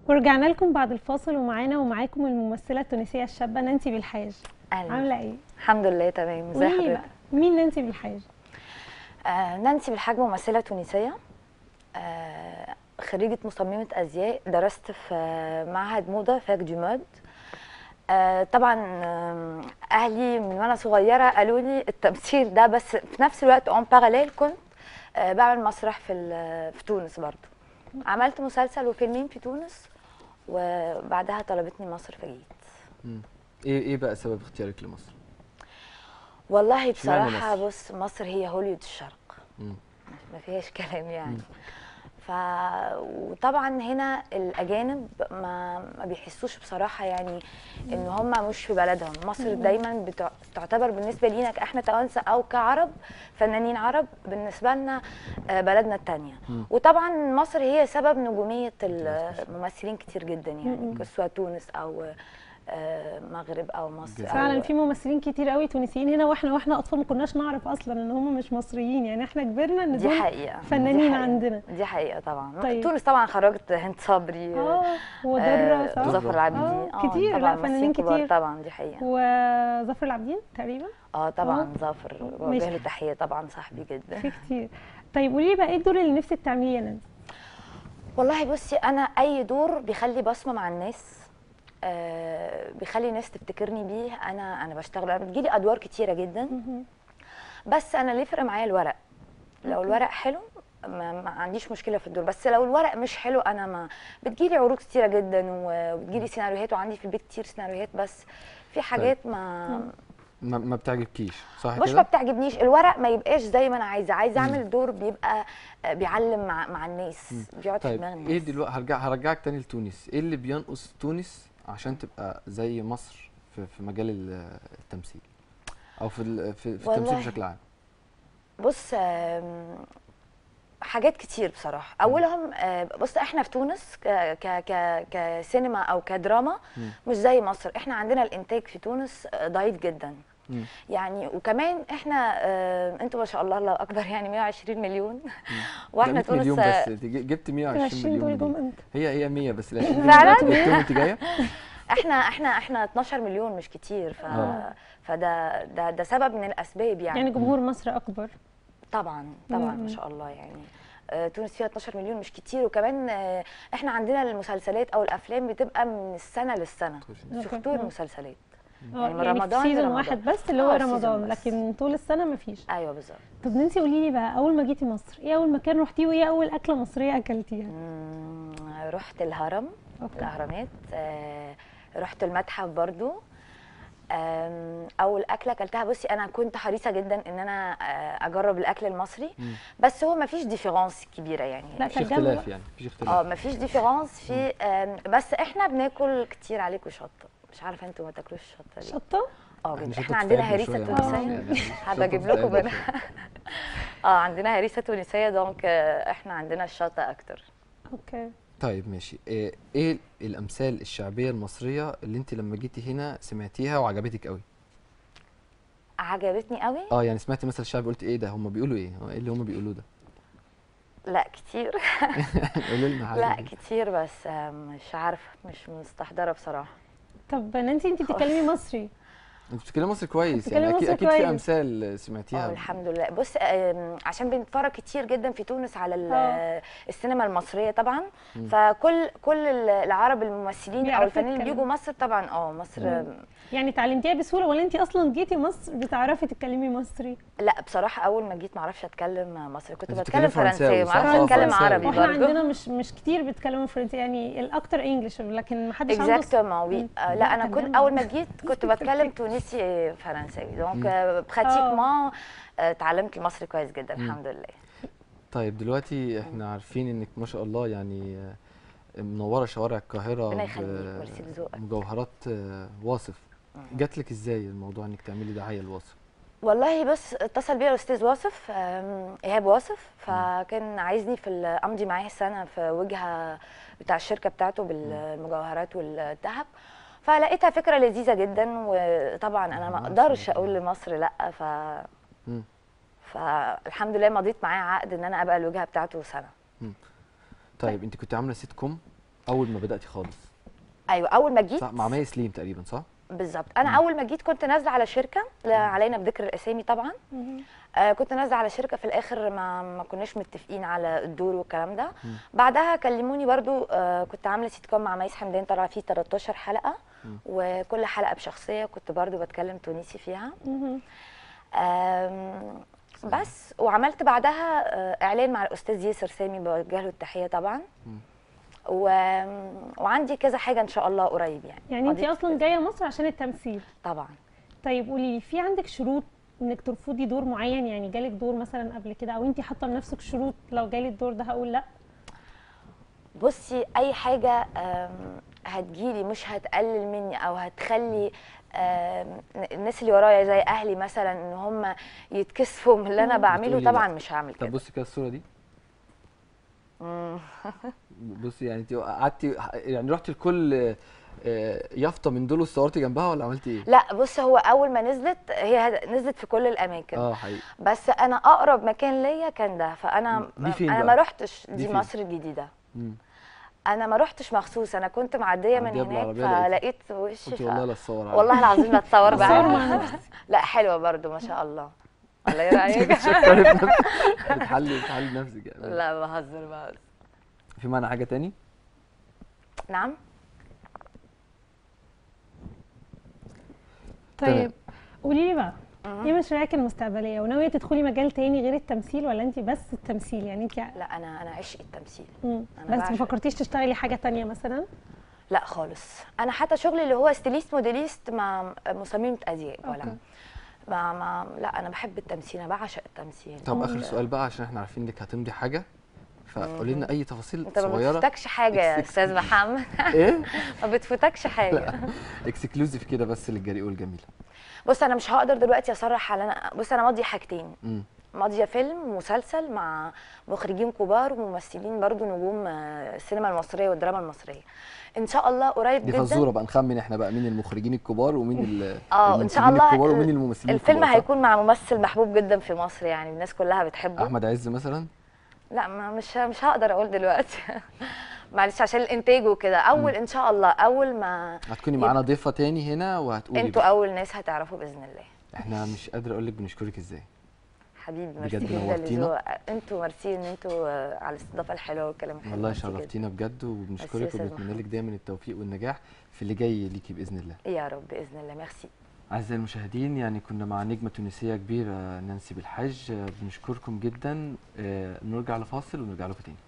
ورجعنا لكم بعد الفاصل ومعانا ومعاكم الممثله التونسيه الشابه نانسي بالحاج اهلا عامله ايه الحمد لله تمام ازي قولي لي حضرتك بقى مين نانسي بالحاج آه نانسي بالحاج ممثله تونسيه آه خريجه مصممه ازياء درست في آه، معهد موضه فاك دو مود آه طبعا آم، اهلي من وانا صغيره قالوا لي التمثيل ده بس في نفس الوقت اون باراليل كنت آه بعمل مسرح في ال- في تونس برضو عملت مسلسل وفيلمين في تونس وبعدها طلبتني مصر فجيت مم. ايه ايه بقى سبب اختيارك لمصر؟ والله اشمعنى بصراحه مصر؟ بص مصر هي هوليوود الشرق مم. ما فيهاش كلام يعني ف وطبعا هنا الاجانب ما ما بيحسوش بصراحه يعني ان هم مش في بلدهم مصر دايما بتع- بتعتبر بالنسبه لينا احنا توانسه او كعرب فنانين عرب بالنسبه لنا آه، بلدنا الثانيه وطبعا مصر هي سبب نجوميه الممثلين كتير جدا يعني سواء تونس او آه، مغرب او مصر جزائر. أو فعلا في ممثلين كتير قوي تونسيين هنا واحنا واحنا اطفال ما كناش نعرف اصلا ان هم مش مصريين يعني احنا كبرنا ان دي دول حقيقه دي فنانين حقيقة. عندنا دي حقيقه طبعا طيب. تونس طبعا خرجت هند صبري اه ودره آه، صح ظفر العابدين آه، كتير، لا، طبعا فنانين ممثلين كبار كتير. طبعا دي حقيقه وظفر العابدين تقريبا اه طبعا آه. ظافر ماشي. بوجه له تحيه طبعا صاحبي جدا في كتير طيب قولي لي بقى ايه الدور اللي نفسك تعمليه يا نانسي والله بصي انا اي دور بيخلي بصمه مع الناس آه بيخلي الناس تفتكرني بيه انا انا بشتغل انا بتجيلي ادوار كتيره جدا بس انا اللي يفرق معايا الورق لو الورق حلو ما, ما عنديش مشكله في الدور بس لو الورق مش حلو انا ما بتجيلي عروض كتيره جدا وبتجيلي سيناريوهات وعندي في البيت كتير سيناريوهات بس في حاجات ما ما, ما بتعجبكيش صح مش ما كده؟ بتعجبنيش الورق ما يبقاش زي ما انا عايزه عايزه اعمل دور بيبقى آه، بيعلم مع مع الناس بيقعد في طيب دماغ ايه الناس دلوقتي هرجع هرجعك تاني لتونس ايه اللي بينقص تونس عشان تبقى زي مصر في, في مجال ال- التمثيل او في ال- في, في التمثيل والله. بشكل عام بص آم، حاجات كتير بصراحه اولهم آه، بص احنا في تونس ك ك ك كسينما او كدراما مم. مش زي مصر احنا عندنا الانتاج في تونس آه، ضعيف جدا مم. يعني وكمان احنا آه، انتوا ما شاء الله الله اكبر يعني 120 مليون لا، واحنا 100 تونس مليون آه، بس انت ج- جبت 120 20 دول مليون جم دي. امتى هي هي 100 بس ال 20 فعلا؟ مليون دلوقتي جبتهم انت جايه احنا احنا احنا 12 مليون مش كتير ف آه. فده ده ده سبب من الاسباب يعني, يعني جمهور مصر اكبر طبعا طبعا مم. ما شاء الله يعني آه، تونس فيها 12 مليون مش كتير وكمان آه، احنا عندنا المسلسلات او الافلام بتبقى من السنه للسنه أوكي. شفتوا مم. المسلسلات اه يعني من يعني رمضان في سيزون لرمضان. واحد بس اللي هو آه، سيزون رمضان بس. لكن طول السنه مفيش ايوه بالظبط طب نانسي قولي لي بقى اول ما جيتي مصر ايه اول مكان رحتيه وايه اول اكله مصريه اكلتيها مم، رحت الهرم أوكي. الاهرامات آه، رحت المتحف برضو آم، اول اكله اكلتها بصي انا كنت حريصه جدا ان انا آه، اجرب الاكل المصري مم. بس هو ما فيش ديفيرونس كبيره يعني لا مفيش كان جنب اختلاف بقى. يعني مفيش اه اختلاف ما فيش ديفيرونس في آم، بس احنا بناكل كتير عليكم شطه مش عارفه انتوا ما تاكلوش شطه ليه شطه اه إحنا جدا شطة احنا عندنا بتتعبنا هريسه شوية بس. تونسيه يعني هبقى اجيب شطة لكم بتتعبنا بنا اه عندنا هريسه تونسيه دونك آه، احنا عندنا الشطه اكتر اوكي طيب ماشي ايه, إيه الامثال الشعبيه المصريه اللي انت لما جيتي هنا سمعتيها وعجبتك قوي عجبتني قوي اه يعني سمعتي مثل شعبي قلت ايه ده هم بيقولوا ايه هو ايه اللي هم بيقولوه ده لا كتير قولي لنا حاجه لا كده. كتير بس آه، مش عارفه مش مستحضره بصراحه طب نانسي انت بتتكلمي مصري انت بتتكلمي مصري كويس بتتكلمي يعني اكيد مصري اكيد في كويس. امثال اه سمعتيها الحمد لله بص آم، عشان بنتفرج كتير جدا في تونس على ال- اه. السينما المصريه طبعا فكل كل ال- العرب الممثلين او بيعرفوا الفنانين اللي يتكلموا. بيجوا مصر طبعا اه مصر مم. يعني اتعلمتيها بسهوله ولا انت اصلا جيتي مصر بتعرفي تتكلمي مصري لا بصراحه اول ما جيت ما اعرفش اتكلم مصري كنت انت بتكلم بتتكلمي فرنساوي ما فرنساوي، اعرفش صح؟ اتكلم فرنساوي. عربي واحنا برضه عندنا مش مش كتير بيتكلموا فرنسي يعني الاكتر انجلش لكن ما حدش عنده اكزاكتومون وي مم. آه، لا انا كان كنت جامد. اول ما جيت كنت بتكلم تونسي فرنساوي دونك براتيكمون اتعلمت المصري كويس جدا الحمد لله طيب دلوقتي احنا عارفين انك ما شاء الله يعني آه، منوره شوارع القاهره ربنا يخليك، ب- ميرسي لذوقك. مجوهرات آه، واصف جات لك ازاي الموضوع انك تعملي دعايه لواصف والله بس اتصل بيا الاستاذ واصف آم، ايهاب واصف فكان عايزني في ال- امضي معاه سنه في وجهه بتاع الشركه بتاعته بالمجوهرات والذهب فلقيتها فكره لذيذه جدا وطبعا انا ما ما اقدرش شاء الله. اقول لمصر لا ف مم. فالحمد لله مضيت معاه عقد ان انا ابقى الوجهه بتاعته سنه طيب انت كنت عامله سيت كوم اول ما بداتي خالص ايوه اول ما جيت صح مع مي سليم تقريبا صح بالظبط انا اول ما جيت كنت نازله على شركه لا علينا بذكر الاسامي طبعا آه كنت نازله على شركه في الاخر ما ما كناش متفقين على الدور والكلام ده بعدها كلموني برضو آه كنت عامله سيت كوم مع ميس حمدان طالعه فيه 13 حلقه وكل حلقه بشخصيه كنت برضو بتكلم تونسي فيها مهم. آم، بس وعملت بعدها آه، اعلان مع الاستاذ ياسر سامي بوجه له التحيه طبعا و... وعندي كذا حاجه ان شاء الله قريب يعني يعني انت قضيت اصلا جايه مصر عشان التمثيل طبعا طيب قولي لي في عندك شروط انك ترفضي دور معين يعني جالك دور مثلا قبل كده او انت حاطه لنفسك شروط لو جالي الدور ده هقول لا بصي اي حاجه آم، هتجيلي مش هتقلل مني او هتخلي آم، الناس اللي ورايا زي اهلي مثلا ان هم يتكسفوا من اللي انا بعمله بتقولي لا. طبعا مش هعمل طب كده بصي كده الصوره دي مم. بصي يعني انت قعدتي يعني رحتي لكل آه، يافطه من دول وصورتي جنبها ولا عملتي ايه؟ لا بص هو اول ما نزلت هي هد- نزلت في كل الاماكن اه حقيقي بس انا اقرب مكان ليا كان ده فانا دي فين انا بقى؟ ما رحتش دي دي, فين؟ مصر الجديده مم. انا ما رحتش مخصوص انا كنت معديه من معدية هناك بالعربية لقيت- فلقيت وشي قلت ف... والله لا اتصور والله العظيم لا اتصور بتصور بقى مع نفسك لا حلوه برضو ما شاء الله الله يراعيك بتشكري في نفسك بتحلي بتحلي نفسك يعني لا بهزر بهزر في معنى حاجه تاني؟ نعم طيب قولي لي بقى ايه مشاريعك المستقبليه وناويه تدخلي مجال تاني غير التمثيل ولا انت بس التمثيل يعني انت لا انا انا عشق التمثيل مم. أنا بس ما بعشق. فكرتيش تشتغلي حاجه تانية مثلا لا خالص انا حتى شغلي اللي هو ستيليست موديليست مع مصممه ازياء ولا أوكي. ما ما لا انا بحب التمثيل انا بعشق التمثيل طب اخر سؤال بقى عشان احنا عارفين انك هتمضي حاجه فقولي لنا اي تفاصيل انت ما صغيره بتفوتكش حاجه يا Excuse استاذ محمد ايه؟ ما بتفوتكش حاجه اكسكلوزيف كده بس للجريء والجميله بص انا مش هقدر دلوقتي اصرح على انا بص انا ماضيه حاجتين امم ماضيه فيلم ومسلسل مع مخرجين كبار وممثلين برضو نجوم آه، السينما المصريه والدراما المصريه ان شاء الله قريب دي جدا فزوره بقى نخمن احنا بقى مين المخرجين الكبار ومين ال- اه ان المنتجين شاء الله الكبار ال- ومين الممثلين الفيلم الكبار صح؟ هيكون مع ممثل محبوب جدا في مصر يعني الناس كلها بتحبه احمد عز مثلا لا ما مش مش هقدر اقول دلوقتي معلش عشان الانتاج وكده اول ان شاء الله اول ما هتكوني معانا ضيفه تاني هنا وهتقولي انتوا بقى. اول ناس هتعرفوا باذن الله احنا مش قادر اقول لك بنشكرك ازاي حبيبي ميرسي بجد جدا نورتينا. لذوق انتوا ميرسي ان انتوا آه، على الاستضافه الحلوه والكلام الحلو والله ميرسي جداً. شرفتينا بجد وبنشكرك ميرسي يا أستاذ وبنتمنى محمد. لك دايما التوفيق والنجاح في اللي جاي ليكي باذن الله يا رب باذن الله ميرسي أعزائي المشاهدين يعني كنا مع نجمة تونسية كبيرة نانسي بالحج آه، بنشكركم جدا آه، نرجع لفاصل ونرجع لكم تاني